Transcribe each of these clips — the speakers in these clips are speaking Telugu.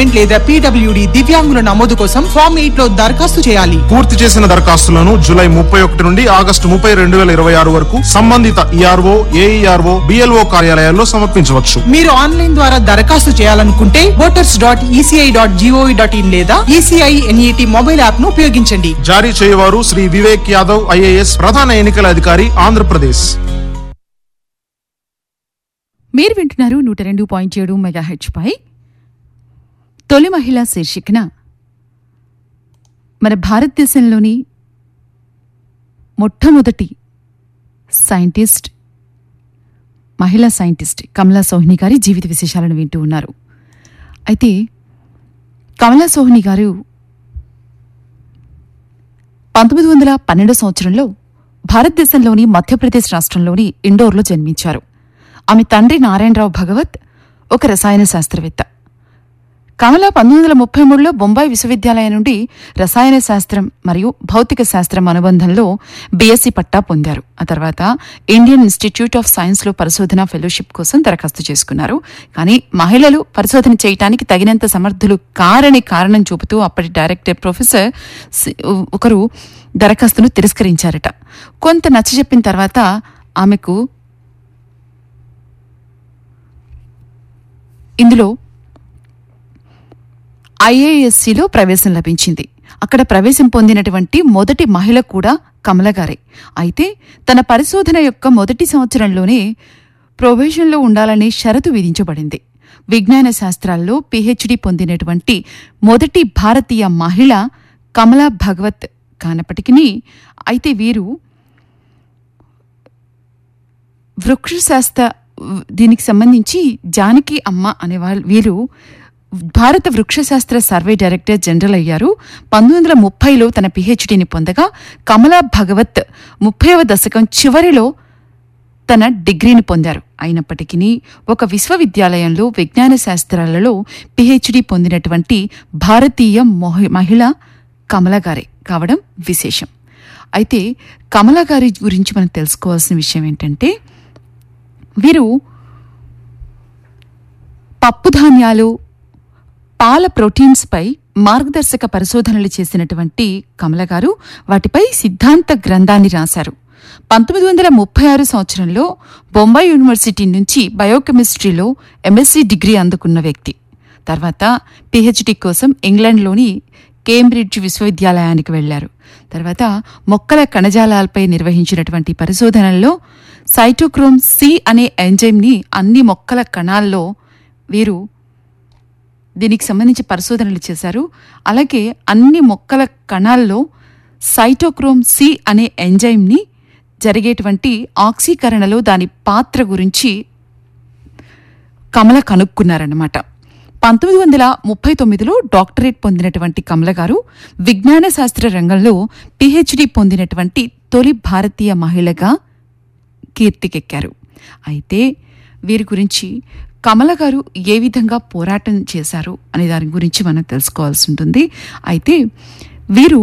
అసిస్టెంట్ లేదా పీడబ్ల్యూడి దివ్యాంగుల నమోదు కోసం ఫామ్ ఎయిట్ లో దరఖాస్తు చేయాలి పూర్తి చేసిన దరఖాస్తులను జూలై ముప్పై ఒకటి నుండి ఆగస్టు ముప్పై రెండు వేల ఇరవై ఆరు వరకు సంబంధిత ఈఆర్ఓ ఏఈఆర్ఓ బిఎల్ఓ కార్యాలయాల్లో సమర్పించవచ్చు మీరు ఆన్లైన్ ద్వారా దరఖాస్తు చేయాలనుకుంటే voters dot ECI dot gov dot in లేదా ఈసీఐ ఎన్ఈటి మొబైల్ యాప్ ను ఉపయోగించండి జారీ చేయవారు శ్రీ వివేక్ యాదవ్ ఐఏఎస్ ప్రధాన ఎన్నికల అధికారి ఆంధ్రప్రదేశ్ మీరు వింటున్నారు నూట రెండు పాయింట్ ఏడు మెగాహెచ్ పై తొలి మహిళా శీర్షికన మన భారతదేశంలోని మొట్టమొదటి సైంటిస్ట్ మహిళా సైంటిస్ట్ కమలా సోహిని గారి జీవిత విశేషాలను వింటూ ఉన్నారు అయితే కమలా సోహిని గారు పంతొమ్మిది వందల పన్నెండో సంవత్సరంలో భారతదేశంలోని మధ్యప్రదేశ్ రాష్ట్రంలోని ఇండోర్లో జన్మించారు ఆమె తండ్రి నారాయణరావు భగవత్ ఒక రసాయన శాస్త్రవేత్త కమల పంతొమ్మిది వందల ముప్పై మూడులో బొంబాయి విశ్వవిద్యాలయం నుండి రసాయన శాస్త్రం మరియు భౌతిక శాస్త్రం అనుబంధంలో బీఎస్సీ పట్టా పొందారు ఆ తర్వాత ఇండియన్ ఇన్స్టిట్యూట్ ఆఫ్ సైన్స్లో పరిశోధన ఫెలోషిప్ కోసం దరఖాస్తు చేసుకున్నారు కానీ మహిళలు పరిశోధన చేయటానికి తగినంత సమర్థులు కారని కారణం చూపుతూ అప్పటి డైరెక్టర్ ప్రొఫెసర్ సి- ఒకరు దరఖాస్తును తిరస్కరించారట కొంత నచ్చజెప్పిన తర్వాత ఆమెకు ఇందులో ఐఏఎస్సిలో ప్రవేశం లభించింది అక్కడ ప్రవేశం పొందినటువంటి మొదటి మహిళ కూడా కమలగారే అయితే తన పరిశోధన యొక్క మొదటి సంవత్సరంలోనే ప్రొబేషన్లో ఉండాలనే షరతు విధించబడింది విజ్ఞాన శాస్త్రాల్లో పిహెచ్డి పొందినటువంటి మొదటి భారతీయ మహిళ కమలా భగవత్ కానప్పటికీ అయితే వీరు వృక్షశాస్త్ర దీనికి సంబంధించి జానకి అమ్మ అనేవాళ్ళు వీరు భారత వృక్షశాస్త్ర సర్వే డైరెక్టర్ జనరల్ అయ్యారు పంతొమ్మిది వందల ముప్పైలో తన పిహెచ్డిని పొందగా కమలా భగవత్ ముప్పైవ దశకం చివరిలో తన డిగ్రీని పొందారు అయినప్పటికీ ఒక విశ్వవిద్యాలయంలో విజ్ఞాన శాస్త్రాలలో పిహెచ్డి పొందినటువంటి భారతీయ మొహ- మహిళ కమల గారే కావడం విశేషం అయితే కమల గారి గురించి మనం తెలుసుకోవాల్సిన విషయం ఏంటంటే వీరు పప్పుధాన్యాలు పాల ప్రోటీన్స్పై మార్గదర్శక పరిశోధనలు చేసినటువంటి కమల గారు వాటిపై సిద్ధాంత గ్రంథాన్ని రాశారు పంతొమ్మిది వందల ముప్పై ఆరు సంవత్సరంలో బొంబాయి యూనివర్సిటీ నుంచి బయోకెమిస్ట్రీలో ఎంఎస్సీ డిగ్రీ అందుకున్న వ్యక్తి తర్వాత పిహెచ్డి కోసం ఇంగ్లాండ్లోని కేంబ్రిడ్జ్ విశ్వవిద్యాలయానికి వెళ్లారు తర్వాత మొక్కల కణజాలాలపై నిర్వహించినటువంటి పరిశోధనల్లో సైటోక్రోమ్ సి అనే ఎంజైమ్ని అన్ని మొక్కల కణాల్లో వీరు దీనికి సంబంధించి పరిశోధనలు చేశారు అలాగే అన్ని మొక్కల కణాల్లో సైటోక్రోమ్ సి అనే ఎంజైమ్ని జరిగేటువంటి ఆక్సీకరణలో దాని పాత్ర గురించి కమల కనుక్కున్నారన్నమాట పంతొమ్మిది వందల ముప్పై తొమ్మిదిలో డాక్టరేట్ పొందినటువంటి కమల గారు విజ్ఞాన శాస్త్ర రంగంలో పిహెచ్డి పొందినటువంటి తొలి భారతీయ మహిళగా కీర్తికెక్కారు అయితే వీరి గురించి కమల గారు ఏ విధంగా పోరాటం చేశారు అనే దాని గురించి మనం తెలుసుకోవాల్సి ఉంటుంది అయితే వీరు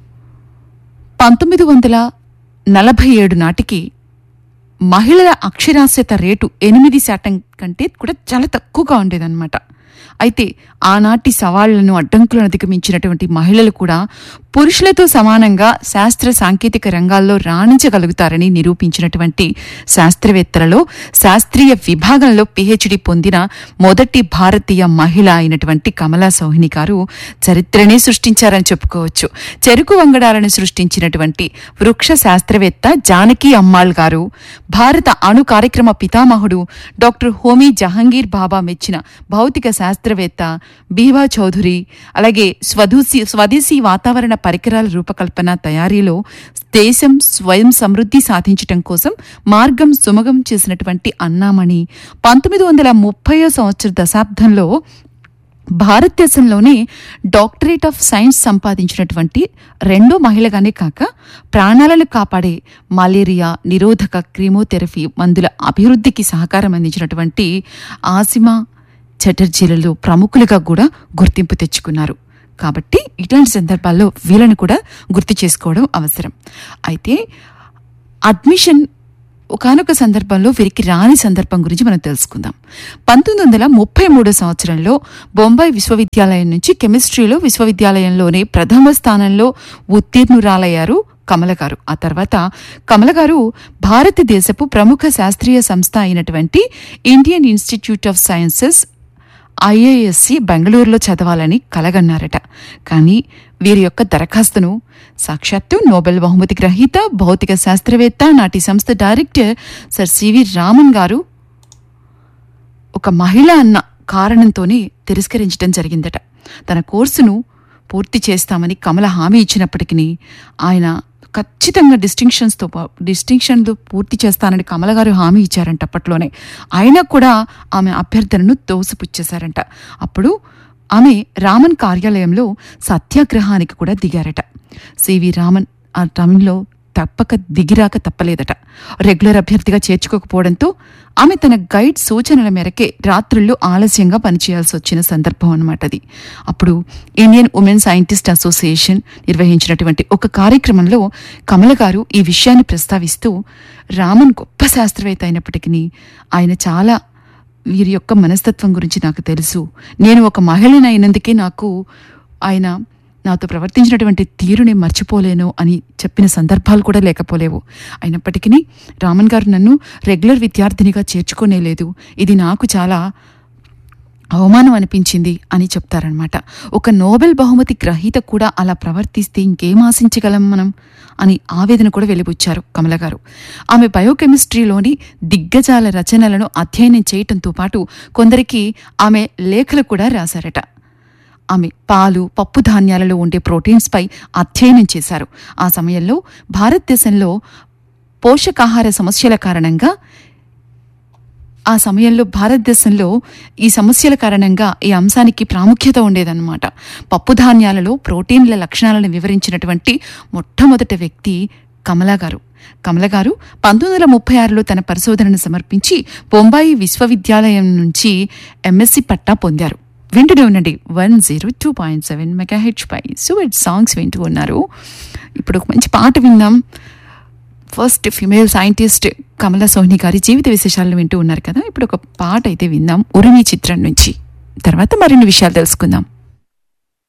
పంతొమ్మిది వందల నలభై ఏడు నాటికి మహిళల అక్షరాస్యత రేటు ఎనిమిది శాతం కంటే కూడా చాలా తక్కువగా ఉండేదన్నమాట అయితే ఆనాటి సవాళ్లను అడ్డంకులను అధిగమించినటువంటి మహిళలు కూడా పురుషులతో సమానంగా శాస్త్ర సాంకేతిక రంగాల్లో రాణించగలుగుతారని నిరూపించినటువంటి శాస్త్రవేత్తలలో శాస్త్రీయ విభాగంలో పిహెచ్డి పొందిన మొదటి భారతీయ మహిళ అయినటువంటి కమలా సౌహిని గారు చరిత్రనే సృష్టించారని చెప్పుకోవచ్చు చెరుకు వంగడాలను సృష్టించినటువంటి వృక్ష శాస్త్రవేత్త జానకి అమ్మాళ్ గారు భారత అణు కార్యక్రమ పితామహుడు డాక్టర్ హోమీ జహంగీర్ బాబా మెచ్చిన భౌతిక శాస్త్రవేత్త బీవా చౌధురి అలాగే స్వదేశీ స్వదేశీ వాతావరణ పరికరాల రూపకల్పన తయారీలో దేశం స్వయం సమృద్ధి సాధించటం కోసం మార్గం సుమగం చేసినటువంటి అన్నామణి పంతొమ్మిది వందల ముప్పయో సంవత్సర దశాబ్దంలో భారతదేశంలోనే డాక్టరేట్ ఆఫ్ సైన్స్ సంపాదించినటువంటి రెండో మహిళగానే కాక ప్రాణాలను కాపాడే మలేరియా నిరోధక క్రీమోథెరపీ మందుల అభివృద్ధికి సహకారం అందించినటువంటి ఆసిమా చటర్జీలలో ప్రముఖులుగా కూడా గుర్తింపు తెచ్చుకున్నారు కాబట్టి ఇట్లాంటి సందర్భాల్లో వీళ్ళను కూడా గుర్తు చేసుకోవడం అవసరం అయితే అడ్మిషన్ ఒకనొక సందర్భంలో వీరికి రాని సందర్భం గురించి మనం తెలుసుకుందాం పంతొమ్మిది వందల ముప్పై మూడో సంవత్సరంలో బొంబాయి విశ్వవిద్యాలయం నుంచి కెమిస్ట్రీలో విశ్వవిద్యాలయంలోనే ప్రథమ స్థానంలో ఉత్తీర్ణురాలయ్యారు కమల గారు ఆ తర్వాత కమల గారు భారతదేశపు ప్రముఖ శాస్త్రీయ సంస్థ అయినటువంటి Indian institute of sciences IISc బెంగళూరులో చదవాలని కలగన్నారట కానీ వీరి యొక్క దరఖాస్తును సాక్షాత్తు నోబెల్ బహుమతి గ్రహీత భౌతిక శాస్త్రవేత్త నాటి సంస్థ డైరెక్టర్ సర్ సివి రామన్ గారు ఒక మహిళ అన్న కారణంతోనే తిరస్కరించడం జరిగిందట తన కోర్సును పూర్తి చేస్తామని కమల హామీ ఇచ్చినప్పటికీ ఆయన ఖచ్చితంగా డిస్టింక్షన్స్తో డిస్టింక్షన్లు పూర్తి చేస్తానని కమల గారు హామీ ఇచ్చారంట అప్పట్లోనే అయినా కూడా ఆమె అభ్యర్థనను తోసిపుచ్చేశారంట అప్పుడు ఆమె రామన్ కార్యాలయంలో సత్యాగ్రహానికి కూడా దిగారట సివి రామన్ ఆ టైంలో తప్పక దిగిరాక తప్పలేదట రెగ్యులర్ అభ్యర్థిగా చేర్చుకోకపోవడంతో ఆమె తన గైడ్ సూచనల మేరకే రాత్రుల్లో ఆలస్యంగా పనిచేయాల్సి వచ్చిన సందర్భం అన్నమాట అది అప్పుడు ఇండియన్ ఉమెన్ సైంటిస్ట్ అసోసియేషన్ నిర్వహించినటువంటి ఒక కార్యక్రమంలో కమల గారు ఈ విషయాన్ని ప్రస్తావిస్తూ రామన్ గొప్ప శాస్త్రవేత్త అయినప్పటికీ ఆయన చాలా వీరి యొక్క మనస్తత్వం గురించి నాకు తెలుసు నేను ఒక మహిళని అయినందుకే నాకు ఆయన నాతో ప్రవర్తించినటువంటి తీరుని మర్చిపోలేను అని చెప్పిన సందర్భాలు కూడా లేకపోలేవు అయినప్పటికీ రామన్ గారు నన్ను రెగ్యులర్ విద్యార్థినిగా చేర్చుకోనేలేదు ఇది నాకు చాలా అవమానం అనిపించింది అని చెప్తారనమాట ఒక నోబెల్ బహుమతి గ్రహీత కూడా అలా ప్రవర్తిస్తే ఇంకేం ఆశించగలం మనం అని ఆవేదన కూడా వెలిబుచ్చారు కమల గారు ఆమె బయోకెమిస్ట్రీలోని దిగ్గజాల రచనలను అధ్యయనం చేయటంతో పాటు కొందరికి ఆమె లేఖలు కూడా రాశారట ఆమె పాలు పప్పు ధాన్యాలలో ఉండే ప్రోటీన్స్పై అధ్యయనం చేశారు ఆ సమయంలో భారతదేశంలో పోషకాహార సమస్యల కారణంగా ఆ సమయంలో భారతదేశంలో ఈ సమస్యల కారణంగా ఈ అంశానికి ప్రాముఖ్యత ఉండేదన్నమాట పప్పు ధాన్యాలలో ప్రోటీన్ల లక్షణాలను వివరించినటువంటి మొట్టమొదటి వ్యక్తి కమలా గారు కమల గారు పంతొమ్మిది వందల ముప్పై ఆరులో తన పరిశోధనను సమర్పించి బొంబాయి విశ్వవిద్యాలయం నుంచి ఎంఎస్సి పట్టా పొందారు వింటూనే ఉండండి one zero two point seven mega హెచ్ పై సూయిట్ సాంగ్స్ వింటూ ఉన్నారు ఇప్పుడు ఒక మంచి పాట విందాం first female scientist Kamala Sohni గారి జీవిత విశేషాలను వింటూ ఉన్నారు కదా ఇప్పుడు ఒక పాట అయితే విందాం ఉరిమి చిత్రం నుంచి తర్వాత మరిన్ని విషయాలు తెలుసుకుందాం